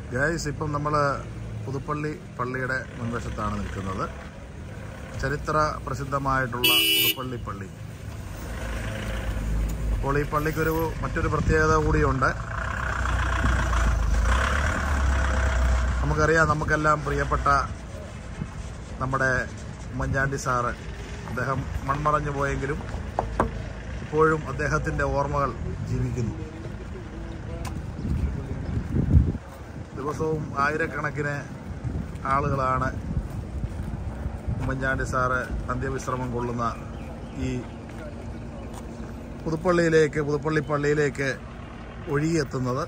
guys ഇപ്പം നമ്മൾ പുതുപ്പള്ളി പള്ളിയുടെ മുൻവശത്താണ് നിൽക്കുന്നത് ചരിത്ര പ്രസിദ്ധമായിട്ടുള്ള പുതുപ്പള്ളി പള്ളി അപ്പോൾ ഈ പള്ളിക്കൊരു മറ്റൊരു പ്രത്യേകത കൂടിയുണ്ട് നമുക്കറിയാം നമുക്കെല്ലാം പ്രിയപ്പെട്ട നമ്മുടെ ഉമ്മൻചാണ്ടി സാറ് അദ്ദേഹം മൺമറഞ്ഞു പോയെങ്കിലും ഇപ്പോഴും അദ്ദേഹത്തിൻ്റെ ഓർമ്മകൾ ജീവിക്കുന്നു ദിവസവും ആയിരക്കണക്കിന് ആളുകളാണ് ഉമ്മൻചാണ്ടി സാറ് അന്ത്യവിശ്രമം കൊള്ളുന്ന ഈ പുതുപ്പള്ളിയിലേക്ക് പുതുപ്പള്ളി പള്ളിയിലേക്ക് ഒഴുകിയെത്തുന്നത്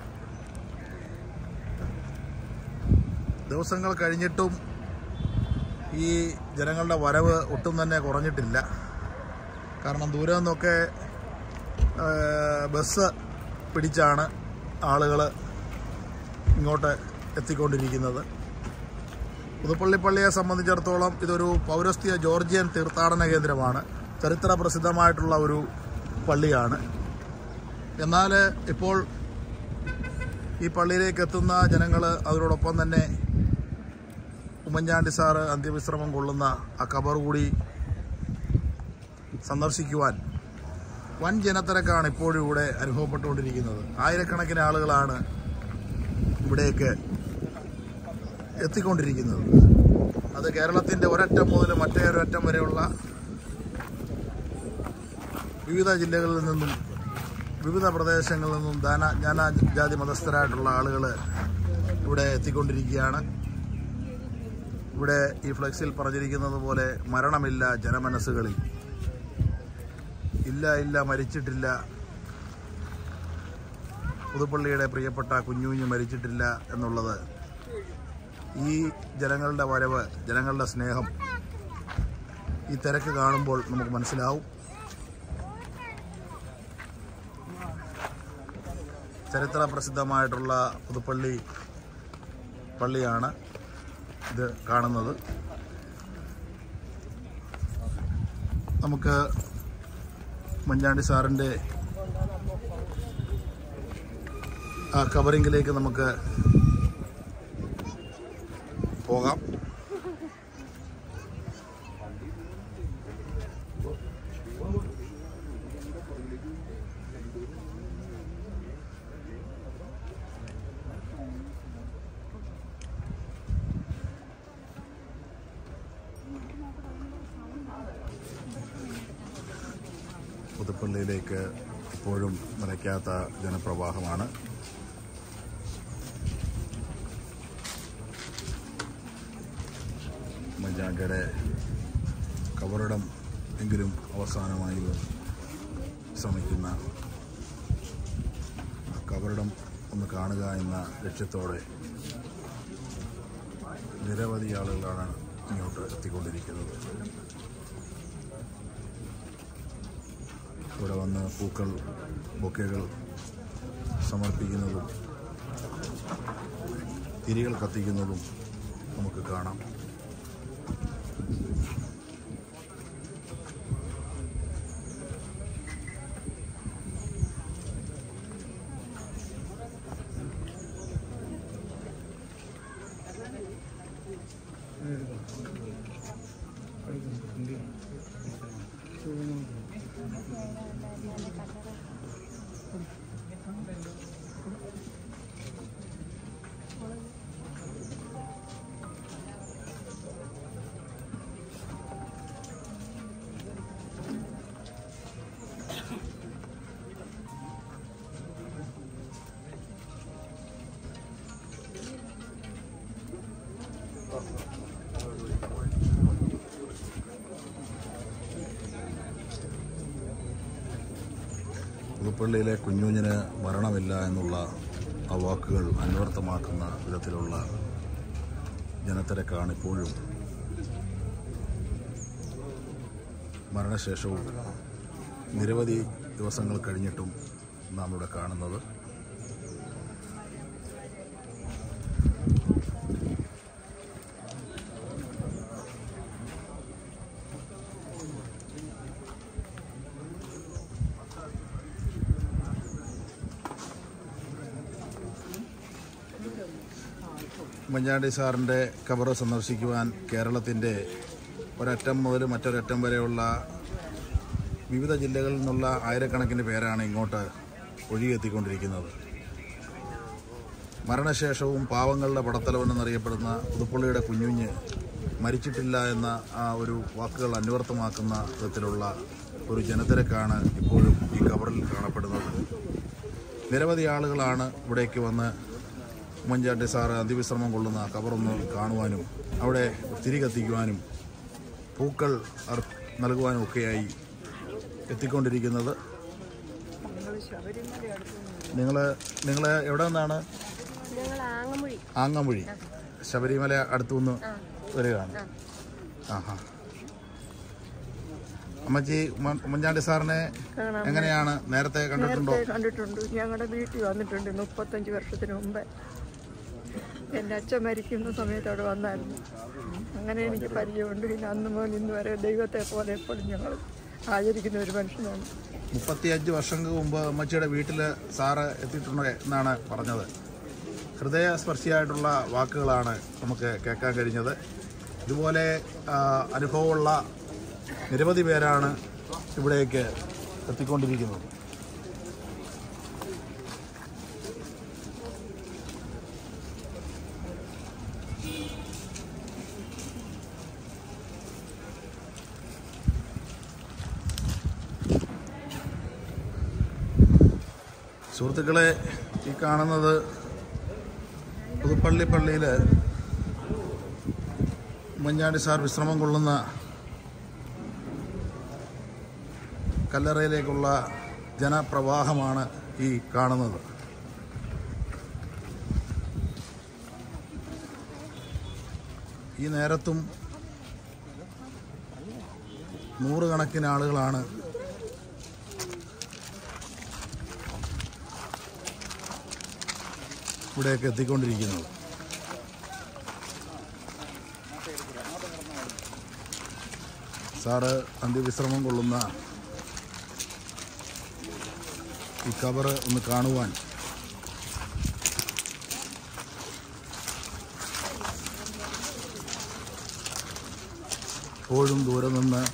ദിവസങ്ങൾ കഴിഞ്ഞിട്ടും ഈ ജനങ്ങളുടെ വരവ് ഒട്ടും തന്നെ കുറഞ്ഞിട്ടില്ല കാരണം ദൂരെ നിന്നൊക്കെ ആ, ബസ് പിടിച്ചാണ് ആളുകൾ ഇങ്ങോട്ട് എത്തിക്കൊണ്ടിരിക്കുന്നത് പുതുപ്പള്ളി പള്ളിയെ സംബന്ധിച്ചിടത്തോളം ഇതൊരു പൗരസ്ത്യ ജോർജിയൻ തീർത്ഥാടന കേന്ദ്രമാണ് ചരിത്ര പ്രസിദ്ധമായിട്ടുള്ള ഒരു പള്ളിയാണ് എന്നാൽ ഇപ്പോൾ ഈ പള്ളിയിലേക്ക് എത്തുന്ന ജനങ്ങൾ അതിനോടൊപ്പം തന്നെ ഉമ്മൻചാണ്ടി സാറ് അന്ത്യവിശ്രമം കൊള്ളുന്ന ആ കബർ കൂടി സന്ദർശിക്കുവാൻ വൻ ജനത്തിരക്കാണ് ഇപ്പോഴും ഇവിടെ അനുഭവപ്പെട്ടുകൊണ്ടിരിക്കുന്നത് ആയിരക്കണക്കിന് ആളുകളാണ് ഇവിടേക്ക് എത്തിക്കൊണ്ടിരിക്കുന്നത് അത് കേരളത്തിൻ്റെ ഒരറ്റം മുതൽ മറ്റേ ഒരറ്റം വരെയുള്ള വിവിധ ജില്ലകളിൽ നിന്നും വിവിധ പ്രദേശങ്ങളിൽ നിന്നും ദാന ജ്ഞാന ജാതി മതസ്ഥരായിട്ടുള്ള ആളുകൾ ഇവിടെ എത്തിക്കൊണ്ടിരിക്കുകയാണ് ഇവിടെ ഈ ഫ്ലെക്സിൽ പറഞ്ഞിരിക്കുന്നത് പോലെ മരണമില്ല ജനമനസ്സുകളിൽ ഇല്ല ഇല്ല മരിച്ചിട്ടില്ല പുതുപ്പള്ളിയുടെ പ്രിയപ്പെട്ട കുഞ്ഞു കുഞ്ഞു മരിച്ചിട്ടില്ല എന്നുള്ളത് ഈ ജനങ്ങളുടെ വരവ് ജനങ്ങളുടെ സ്നേഹം ഈ തിരക്ക് കാണുമ്പോൾ നമുക്ക് മനസ്സിലാവും ചരിത്ര പ്രസിദ്ധമായിട്ടുള്ള പുതുപ്പള്ളി പള്ളിയാണ് ഇത് കാണുന്നത് നമുക്ക് മഞ്ചാണ്ടി സാറിൻ്റെ ആ കവറിങ്ങിലേക്ക് നമുക്ക് പോകാം പുതുപ്പള്ളിയിലേക്ക് ഇപ്പോഴും നിലയ്ക്കാത്ത ജനപ്രവാഹമാണ് ഉമ്മൻചാണ്ടിയുടെ കബറിടം എങ്കിലും അവസാനമായി ശ്രമിക്കുന്ന കബറിടം ഒന്ന് കാണുക എന്ന ലക്ഷ്യത്തോടെ നിരവധി ആളുകളാണ് ഇങ്ങോട്ട് എത്തിക്കൊണ്ടിരിക്കുന്നത് ഇവിടെ വന്ന് പൂക്കൾ ബൊക്കകൾ സമർപ്പിക്കുന്നതും തിരികൾ കത്തിക്കുന്നതും നമുക്ക് കാണാം പുതുപ്പള്ളിയിലെ കുഞ്ഞുഞ്ഞിന് മരണമില്ല എന്നുള്ള ആ വാക്കുകൾ അന്വർത്ഥമാക്കുന്ന വിധത്തിലുള്ള ജനത്തിരക്കാണ് ഇപ്പോഴും മരണശേഷവും നിരവധി ദിവസങ്ങൾ കഴിഞ്ഞിട്ടും നാം ഇവിടെ കാണുന്നത് ഉമ്മൻചാണ്ടി സാറിൻ്റെ കബർ സന്ദർശിക്കുവാൻ കേരളത്തിൻ്റെ ഒരറ്റം മുതൽ മറ്റൊരറ്റം വരെയുള്ള വിവിധ ജില്ലകളിൽ നിന്നുള്ള ആയിരക്കണക്കിന് പേരാണ് ഇങ്ങോട്ട് ഒഴുകിയെത്തിക്കൊണ്ടിരിക്കുന്നത് മരണശേഷവും പാവങ്ങളുടെ പടത്തലവനെന്നറിയപ്പെടുന്ന പുതുപ്പള്ളിയുടെ കുഞ്ഞുഞ്ഞ് മരിച്ചിട്ടില്ല എന്ന ആ ഒരു വാക്കുകൾ അന്വർത്ഥമാക്കുന്ന വിധത്തിലുള്ള ഒരു ജനത്തിരക്കാണ് ഇപ്പോഴും ഈ കബറിൽ കാണപ്പെടുന്നത് നിരവധി ആളുകളാണ് ഇവിടേക്ക് വന്ന് ഉമ്മൻചാണ്ടി സാറ് അതിവിശ്രമം കൊള്ളുന്ന കബറൊന്ന് കാണുവാനും അവിടെ തിരി കത്തിക്കുവാനും പൂക്കൾ അർ- നൽകുവാനും ഒക്കെയായി എത്തിക്കൊണ്ടിരിക്കുന്നത് നിങ്ങൾ നിങ്ങൾ എവിടെ നിന്നാണ് ഞങ്ങൾ ആങ്ങമൊഴി ആങ്ങമൊഴി ശബരിമല അടുത്തുനിന്ന് വരികയാണ് ആഹാ അമ്മച്ചി ഉമ്മ- ഉമ്മൻചാണ്ടി സാറിനെ കാണാം എങ്ങനെയാണ് നേരത്തെ കണ്ടിട്ടുണ്ടോ നേരത്തെ കണ്ടിട്ടുണ്ട് ഞങ്ങളുടെ വീട്ടിൽ വന്നിട്ടുണ്ട് മുപ്പത്തഞ്ച് വർഷത്തിന് മുമ്പേ എൻ്റെ അച്ഛൻ മരിക്കുന്ന സമയത്ത് അവിടെ വന്നായിരുന്നു അങ്ങനെ എനിക്ക് പരിചയമുണ്ട് പിന്നെ അന്ന് മുതൽ ഇന്ന് വരെ ദൈവത്തെ പോലെ എപ്പോഴും ഞങ്ങൾ ആചരിക്കുന്ന ഒരു മനുഷ്യനാണ് മുപ്പത്തിയഞ്ച് വർഷങ്ങൾക്ക് മുമ്പ് അമ്മച്ചിയുടെ വീട്ടിൽ സാറ് എത്തിയിട്ടുണ്ട് എന്നാണ് പറഞ്ഞത് ഹൃദയസ്പർശിയായിട്ടുള്ള വാക്കുകളാണ് നമുക്ക് കേൾക്കാൻ കഴിഞ്ഞത് ഇതുപോലെ ആ, അനുഭവമുള്ള നിരവധി പേരാണ് ഇവിടേക്ക് എത്തിക്കൊണ്ടിരിക്കുന്നത് സുഹൃത്തുക്കളെ ഈ കാണുന്നത് പുതുപ്പള്ളി പള്ളിയിൽ ഉമ്മൻചാണ്ടി സാർ വിശ്രമം കൊള്ളുന്ന കല്ലറയിലേക്കുള്ള ജനപ്രവാഹമാണ് ഈ കാണുന്നത് ഈ നേരത്തും നൂറുകണക്കിന് ആളുകളാണ് ഇവിടെയൊക്കെ എത്തിക്കൊണ്ടിരിക്കുന്നത് സാറ് അന്ത്യവിശ്രമം കൊള്ളുന്ന ഈ കവറ് ഒന്ന് കാണുവാൻ എപ്പോഴും ദൂരെ നിന്ന്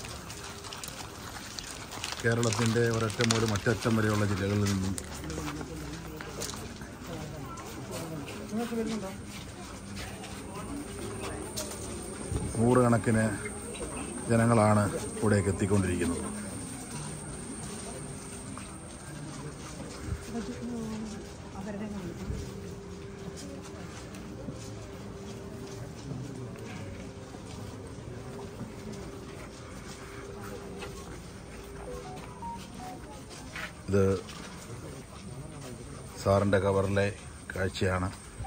കേരളത്തിൻ്റെ ഒരറ്റം മുതൽ മറ്ററ്റം വരെയുള്ള ജില്ലകളിൽ നിന്നും നൂറുകണക്കിന് ജനങ്ങളാണ് ഇവിടേക്ക് എത്തിക്കൊണ്ടിരിക്കുന്നത് ഇത് സാറിൻ്റെ കവറിലെ കാഴ്ചയാണ്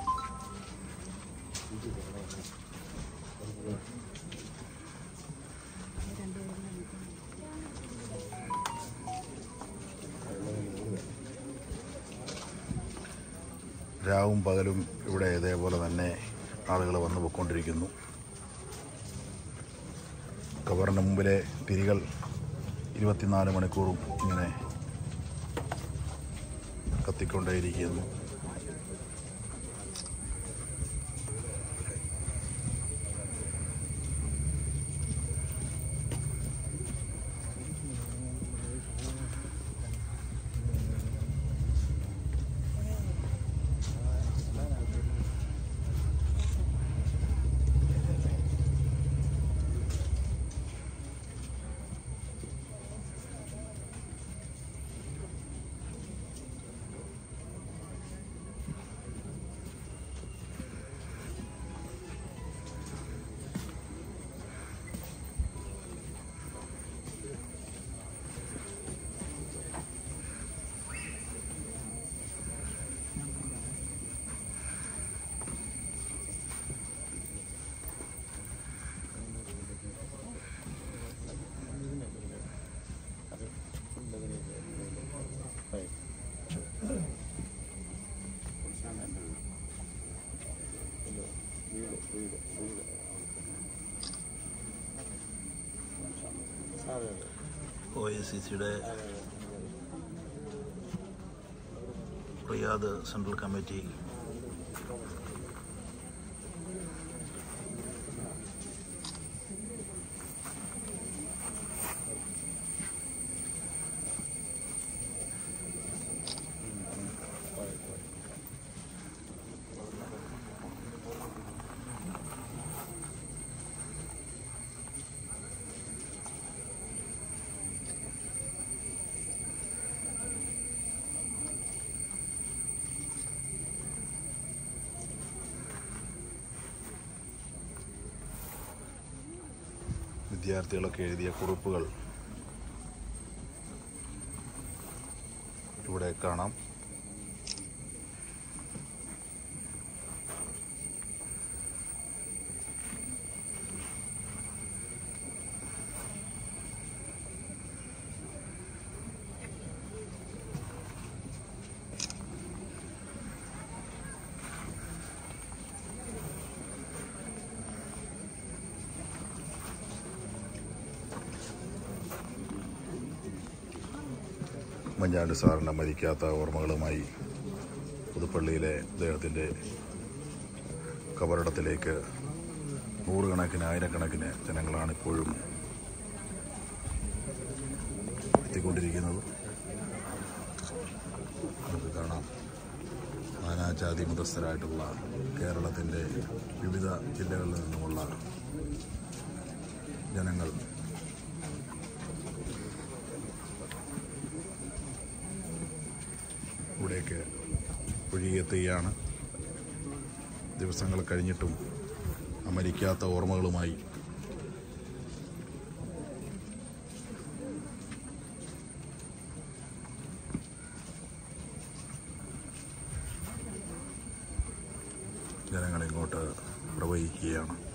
രാവും പകലും ഇവിടെ ഇതേപോലെ തന്നെ ആളുകൾ വന്നു പോയിക്കൊണ്ടിരിക്കുന്നു കവറിന് മുമ്പിലെ തിരികൾ ഇരുപത്തിനാല് മണിക്കൂറും ഇങ്ങനെ കത്തിക്കൊണ്ടേയിരിക്കുന്നു ഒ എ സി സിയുടെ റിയാദ് സെൻട്രൽ കമ്മിറ്റി വിദ്യാർത്ഥികളൊക്കെ എഴുതിയ കുറിപ്പുകൾ ഇവിടെ കാണാം ഉമ്മൻചാണ്ടി സാറിൻ്റെ മരിക്കാത്ത ഓർമ്മകളുമായി പുതുപ്പള്ളിയിലെ അദ്ദേഹത്തിൻ്റെ കബറിടത്തിലേക്ക് നൂറുകണക്കിന് ആയിരക്കണക്കിന് ജനങ്ങളാണ് ഇപ്പോഴും എത്തിക്കൊണ്ടിരിക്കുന്നത് നമുക്ക് കാണാം നാനാജാതി മതസ്ഥരായിട്ടുള്ള കേരളത്തിൻ്റെ വിവിധ ജില്ലകളിൽ നിന്നുമുള്ള ജനങ്ങൾ ഇവിടേക്ക് ഒഴുകിയെത്തുകയാണ് ദിവസങ്ങൾ കഴിഞ്ഞിട്ടും ആ മരിക്കാത്ത ഓർമ്മകളുമായി ജനങ്ങൾ ഇങ്ങോട്ട് പ്രവഹിക്കുകയാണ്